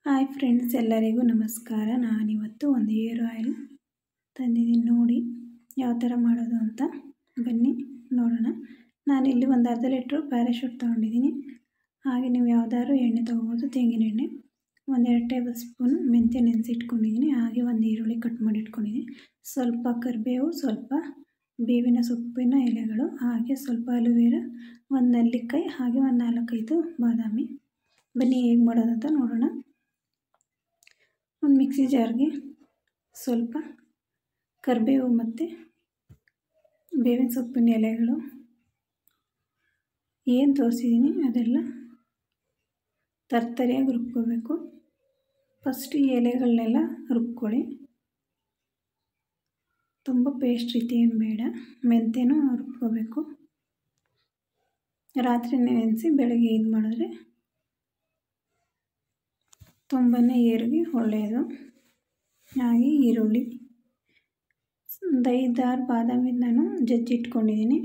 hi friends ಎಲ್ಲರಿಗೂ ನಮಸ್ಕಾರ ನಾನಿವತ್ತು ಒಂದು ಏರ್ ಆಯಿಲ್ ತಂದಿದ್ದೀನಿ ನೋಡಿ ಯಾವ ಥರ ಮಾಡೋದು ಅಂತ ಬನ್ನಿ ನೋಡೋಣ ನಾನಿಲ್ಲಿ ಒಂದು ಅರ್ಧ ಲೀಟ್ರು ಪ್ಯಾರಾಶೂಟ್ ತೊಗೊಂಡಿದ್ದೀನಿ ಹಾಗೆ ನೀವು ಯಾವ್ದಾದ್ರು ಎಣ್ಣೆ ತೊಗೋಬೋದು ತೆಂಗಿನ ಎಣ್ಣೆ ಒಂದೆರಡು ಟೇಬಲ್ ಸ್ಪೂನ್ ಮೆಂತ್ಯ ನೆನೆಸಿಟ್ಕೊಂಡಿದ್ದೀನಿ ಹಾಗೆ ಒಂದು ಈರುಳ್ಳಿ ಕಟ್ ಮಾಡಿ ಇಟ್ಕೊಂಡಿದ್ದೀನಿ ಸ್ವಲ್ಪ ಕರಿಬೇವು ಸ್ವಲ್ಪ ಬೇವಿನ ಸೊಪ್ಪಿನ ಎಲೆಗಳು ಹಾಗೆ ಸ್ವಲ್ಪ ಅಲುವೇರ ಒಂದು ನೆಲ್ಲಿಕಾಯಿ ಹಾಗೆ ಒಂದು ನಾಲ್ಕೈದು ಬಾದಾಮಿ ಬನ್ನಿ ಹೇಗೆ ಮಾಡೋದು ಅಂತ ನೋಡೋಣ ಒಂದು ಮಿಕ್ಸಿ ಜಾರ್ಗೆ ಸ್ವಲ್ಪ ಕರಿಬೇವು ಮತ್ತು ಬೇವಿನ ಸೊಪ್ಪಿನ ಎಲೆಗಳು ಏನು ತೋರಿಸಿದ್ದೀನಿ ಅದೆಲ್ಲ ತರ್ತರಿಯಾಗಿ ರುಬ್ಕೋಬೇಕು ಫಸ್ಟ್ ಈ ಎಲೆಗಳನ್ನೆಲ್ಲ ರುಬ್ಕೊಳ್ಳಿ ತುಂಬ ಪೇಸ್ಟ್ ರೀತಿ ಏನು ಬೇಡ ಮೆಂತ್ಯನೂ ರುಬ್ಕೋಬೇಕು ರಾತ್ರಿ ನೆನೆಸಿ ಬೆಳಗ್ಗೆ ಇದು ಮಾಡಿದ್ರೆ ತುಂಬಾ ಏರಿಗೆ ಒಳ್ಳೆಯದು ಹಾಗೆ ಈರುಳ್ಳಿ ಒಂದು ಐದಾರು ಬಾದಾಮಿ ನಾನು ಜಜ್ಜಿಟ್ಕೊಂಡಿದ್ದೀನಿ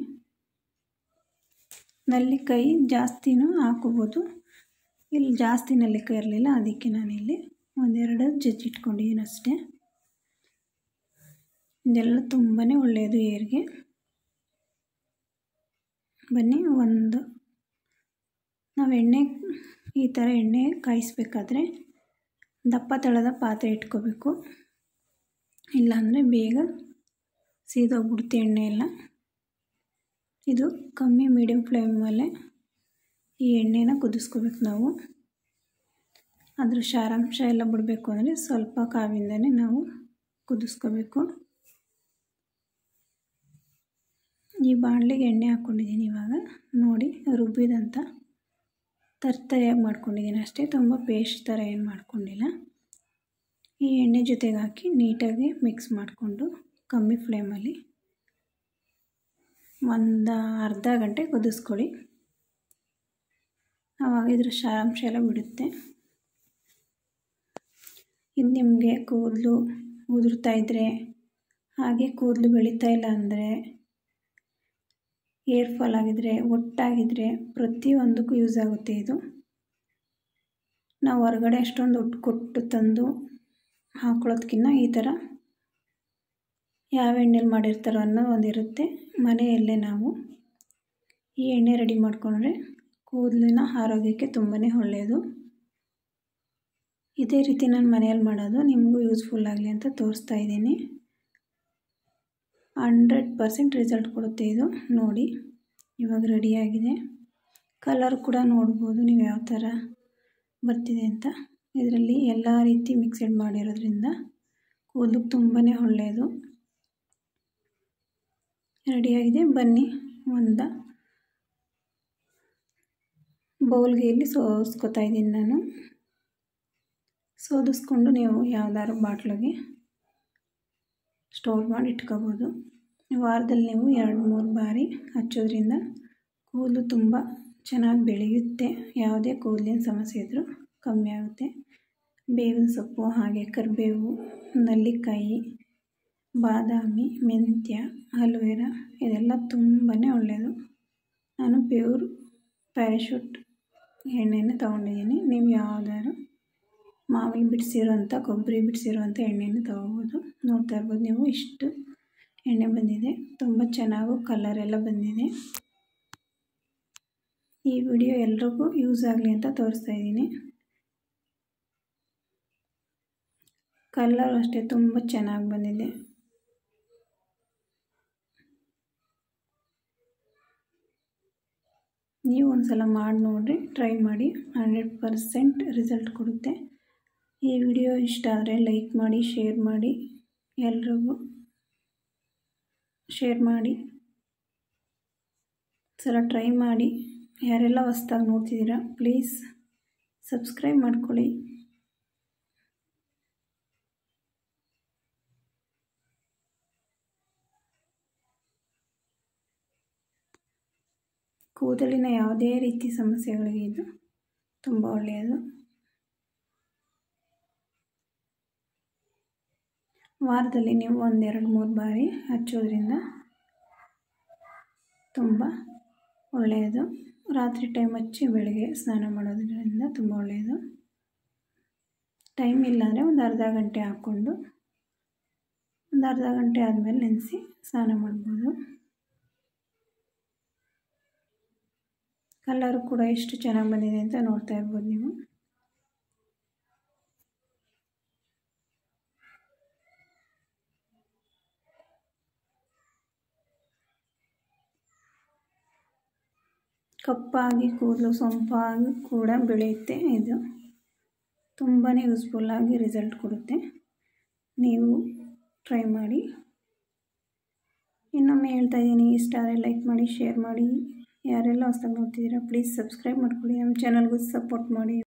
ನಲ್ಲಿಕಾಯಿ ಜಾಸ್ತಿನೂ ಹಾಕೋಬೋದು ಇಲ್ಲಿ ಜಾಸ್ತಿ ನಲ್ಲಿಕಾಯಿ ಇರಲಿಲ್ಲ ಅದಕ್ಕೆ ನಾನಿಲ್ಲಿ ಒಂದೆರಡು ಜಜ್ಜಿಟ್ಕೊಂಡಿದ್ದೀನಿ ಅಷ್ಟೇ ಇದೆಲ್ಲ ತುಂಬಾ ಒಳ್ಳೆಯದು ಏರಿಗೆ ಬನ್ನಿ ಒಂದು ನಾವು ಎಣ್ಣೆ ಈ ಥರ ಎಣ್ಣೆ ಕಾಯಿಸ್ಬೇಕಾದ್ರೆ ದಪ್ಪ ತಳದ ಪಾತ್ರೆ ಇಟ್ಕೋಬೇಕು ಇಲ್ಲಾಂದರೆ ಬೇಗ ಸೀದೋಗ್ಬಿಡುತ್ತೆ ಎಣ್ಣೆ ಎಲ್ಲ ಇದು ಕಮ್ಮಿ ಮೀಡಿಯಮ್ ಫ್ಲೇಮ್ ಮೇಲೆ ಈ ಎಣ್ಣೆನ ಕುದಿಸ್ಕೋಬೇಕು ನಾವು ಅದ್ರ ಸಾರಾಂಶ ಎಲ್ಲ ಬಿಡಬೇಕು ಅಂದರೆ ಸ್ವಲ್ಪ ಕಾವಿಂದನೇ ನಾವು ಕುದಿಸ್ಕೋಬೇಕು ಈ ಬಾಣಲಿಗೆ ಎಣ್ಣೆ ಹಾಕ್ಕೊಂಡಿದ್ದೀನಿ ಇವಾಗ ನೋಡಿ ರುಬ್ಬಿದಂಥ ತರ್ತರಿಯಾಗಿ ಮಾಡ್ಕೊಂಡಿದ್ದೀನಿ ಅಷ್ಟೇ ತುಂಬ ಪೇಸ್ಟ್ ಥರ ಏನು ಮಾಡ್ಕೊಂಡಿಲ್ಲ ಈ ಎಣ್ಣೆ ಜೊತೆಗೆ ಹಾಕಿ ನೀಟಾಗಿ ಮಿಕ್ಸ್ ಮಾಡಿಕೊಂಡು ಕಮ್ಮಿ ಫ್ಲೇಮಲ್ಲಿ ಒಂದು ಅರ್ಧ ಗಂಟೆ ಕುದಿಸ್ಕೊಳ್ಳಿ ಆವಾಗ ಇದ್ರ ಸಾರಾಂಶ ಎಲ್ಲ ಬಿಡುತ್ತೆ ಇದು ನಿಮಗೆ ಕೂದಲು ಉದುರ್ತಾ ಇದ್ದರೆ ಹಾಗೆ ಕೂದಲು ಬೆಳೀತಾ ಇಲ್ಲ ಅಂದರೆ ಏರ್ ಫಾಲ್ ಆಗಿದ್ರೆ ಒಟ್ಟಾಗಿದ್ದರೆ ಪ್ರತಿಯೊಂದಕ್ಕೂ ಯೂಸ್ ಆಗುತ್ತೆ ಇದು ನಾವು ಹೊರಗಡೆ ಅಷ್ಟೊಂದು ಒಟ್ಟು ಕೊಟ್ಟು ತಂದು ಹಾಕೊಳ್ಳೋದಕ್ಕಿಂತ ಈ ಥರ ಯಾವ ಎಣ್ಣೆಲಿ ಮಾಡಿರ್ತಾರೋ ಅನ್ನೋ ಒಂದಿರುತ್ತೆ ಮನೆಯಲ್ಲೇ ನಾವು ಈ ಎಣ್ಣೆ ರೆಡಿ ಮಾಡಿಕೊಂಡ್ರೆ ಕೂದಲಿನ ಆರೋಗ್ಯಕ್ಕೆ ತುಂಬಾ ಒಳ್ಳೆಯದು ಇದೇ ರೀತಿ ನಾನು ಮನೆಯಲ್ಲಿ ಮಾಡೋದು ನಿಮಗೂ ಯೂಸ್ಫುಲ್ ಆಗಲಿ ಅಂತ ತೋರಿಸ್ತಾ ಇದ್ದೀನಿ ಹಂಡ್ರೆಡ್ ಪರ್ಸೆಂಟ್ ರಿಸಲ್ಟ್ ಕೊಡುತ್ತೆ ಇದು ನೋಡಿ ಇವಾಗ ರೆಡಿಯಾಗಿದೆ ಕಲರ್ ಕೂಡ ನೋಡ್ಬೋದು ನೀವು ಯಾವ ಥರ ಬರ್ತಿದೆ ಅಂತ ಇದರಲ್ಲಿ ಎಲ್ಲ ರೀತಿ ಮಿಕ್ಸೆಡ್ ಮಾಡಿರೋದ್ರಿಂದ ಕೂದಲಿಗೆ ತುಂಬಾ ಒಳ್ಳೆಯದು ರೆಡಿಯಾಗಿದೆ ಬನ್ನಿ ಒಂದು ಬೌಲ್ಗೆ ಇಲ್ಲಿ ಸೋಸ್ಕೊತಾ ಇದ್ದೀನಿ ನಾನು ಸೋದಿಸ್ಕೊಂಡು ನೀವು ಯಾವ್ದಾದ್ರು ಬಾಟ್ಲಿಗೆ ಸ್ಟೋರ್ ಮಾಡಿ ಇಟ್ಕೋಬೋದು ವಾರದಲ್ಲಿ ನೀವು ಎರಡು ಮೂರು ಬಾರಿ ಹಚ್ಚೋದ್ರಿಂದ ಕೂದಲು ತುಂಬ ಚೆನ್ನಾಗಿ ಬೆಳೆಯುತ್ತೆ ಯಾವುದೇ ಕೂದಲಿನ ಸಮಸ್ಯೆ ಇದ್ದರೂ ಕಮ್ಮಿ ಆಗುತ್ತೆ ಬೇವಿನ ಸೊಪ್ಪು ಹಾಗೆ ಕರಿಬೇವು ನಲ್ಲಿಕಾಯಿ ಬಾದಾಮಿ ಮೆಂತ್ಯ ಅಲೋವೆರಾ ಇದೆಲ್ಲ ತುಂಬಾ ಒಳ್ಳೆಯದು ನಾನು ಪ್ಯೂರ್ ಪ್ಯಾರಾಶೂಟ್ ಎಣ್ಣೆನ ತೊಗೊಂಡಿದ್ದೀನಿ ನೀವು ಯಾವುದಾದ್ರು ಮಾಮೂಲಿ ಬಿಡಿಸಿರೋಂಥ ಕೊಬ್ಬರಿ ಬಿಡಿಸಿರೋಂಥ ಎಣ್ಣೆನ ತೊಗೋಬೋದು ನೋಡ್ತಾ ಇರ್ಬೋದು ನೀವು ಇಷ್ಟು ಎಣ್ಣೆ ಬಂದಿದೆ ತುಂಬ ಚೆನ್ನಾಗೂ ಕಲರ್ ಎಲ್ಲ ಬಂದಿದೆ ಈ ವಿಡಿಯೋ ಎಲ್ರಿಗೂ ಯೂಸ್ ಆಗಲಿ ಅಂತ ತೋರಿಸ್ತಾ ಇದ್ದೀನಿ ಕಲರ್ ಅಷ್ಟೇ ತುಂಬ ಚೆನ್ನಾಗಿ ಬಂದಿದೆ ನೀವು ಒಂದು ಸಲ ಮಾಡಿ ನೋಡಿರಿ ಟ್ರೈ ಮಾಡಿ ಹಂಡ್ರೆಡ್ ಪರ್ಸೆಂಟ್ ರಿಸಲ್ಟ್ ಕೊಡುತ್ತೆ ಈ ವಿಡಿಯೋ ಇಷ್ಟ ಆದರೆ ಲೈಕ್ ಮಾಡಿ ಶೇರ್ ಮಾಡಿ ಎಲ್ರಿಗೂ ಶೇರ್ ಮಾಡಿ ಸಲ ಟ್ರೈ ಮಾಡಿ ಯಾರೆಲ್ಲ ಹೊಸ್ದಾಗಿ ನೋಡ್ತಿದ್ದೀರಾ ಪ್ಲೀಸ್ ಸಬ್ಸ್ಕ್ರೈಬ್ ಮಾಡ್ಕೊಳ್ಳಿ ಕೂದಲಿನ ಯಾವುದೇ ರೀತಿ ಸಮಸ್ಯೆಗಳಿಗೆ ಇದು ತುಂಬ ಒಳ್ಳೆಯದು ವಾರದಲ್ಲಿ ನೀವು ಒಂದೆರಡು ಮೂರು ಬಾರಿ ಹಚ್ಚೋದ್ರಿಂದ ತುಂಬ ಒಳ್ಳೆಯದು ರಾತ್ರಿ ಟೈಮ್ ಹಚ್ಚಿ ಬೆಳಗ್ಗೆ ಸ್ನಾನ ಮಾಡೋದ್ರಿಂದ ತುಂಬ ಒಳ್ಳೆಯದು ಟೈಮ್ ಇಲ್ಲಾಂದರೆ ಒಂದು ಅರ್ಧ ಗಂಟೆ ಹಾಕ್ಕೊಂಡು ಒಂದು ಅರ್ಧ ಗಂಟೆ ಆದಮೇಲೆ ನೆನೆಸಿ ಸ್ನಾನ ಮಾಡ್ಬೋದು ಕಲರು ಕೂಡ ಎಷ್ಟು ಚೆನ್ನಾಗಿ ಬಂದಿದೆ ಅಂತ ನೋಡ್ತಾ ಇರ್ಬೋದು ನೀವು ಕಪ್ಪಾಗಿ ಕೂದಲು ಸೊಂಪಾಗಿ ಕೂಡ ಬೆಳೆಯುತ್ತೆ ಇದು ತುಂಬಾ ಯೂಸ್ಫುಲ್ಲಾಗಿ ರಿಸಲ್ಟ್ ಕೊಡುತ್ತೆ ನೀವು ಟ್ರೈ ಮಾಡಿ ಇನ್ನೊಮ್ಮೆ ಹೇಳ್ತಾ ಇದ್ದೀನಿ ಇಷ್ಟ ಆದರೆ ಲೈಕ್ ಮಾಡಿ ಶೇರ್ ಮಾಡಿ ಯಾರೆಲ್ಲ ಹೊಸ್ದಾಗಿ ನೋಡ್ತಿದ್ದೀರಾ ಪ್ಲೀಸ್ ಸಬ್ಸ್ಕ್ರೈಬ್ ಮಾಡ್ಕೊಳ್ಳಿ ನಮ್ಮ ಚಾನಲ್ಗೂ ಸಪೋರ್ಟ್ ಮಾಡಿ